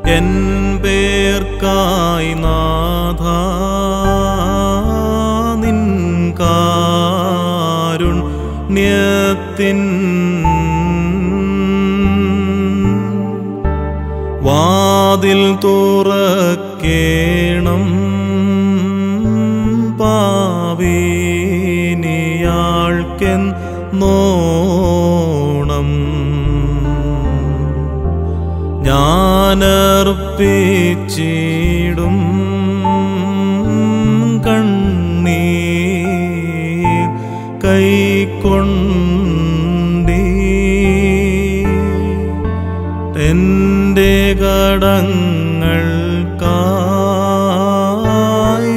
N പേർക്കായി നാഥ നിൻ കാരുണ്യത്തിൻ വാതിൽ തുറക്കേണം പാവീനിയാൾക്കെന്നോണം ഞാനർപ്പിച്ചിടും കണ്ണീർ കൈക്കൊണ്ടീ എന്റെ കടങ്ങൾക്കായി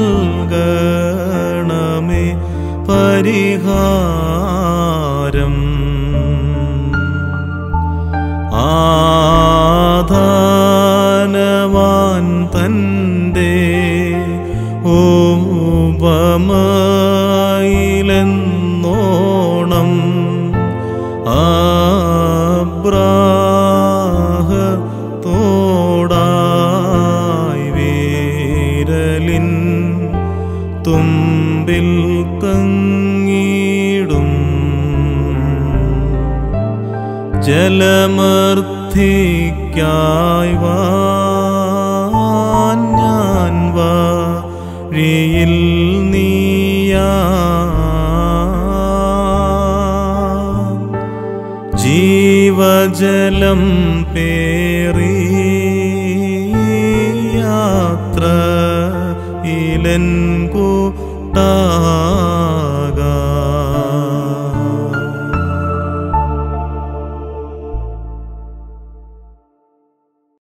നൽകണമേ പരിഹാരം ആധാനവാൻ തൻ്റെ ഉപമയിലെന്നോണം അബ്രാഹത്തോടായി വീരലിൻ തുമ്പിൽ തങ്ങിടും ജലമർത്തിക്കായി വാൻ ഞാൻ വഴിയിൽ നീയാ ജീവജലം പേറി യാത്ര ഇലൻ കൂട്ടാ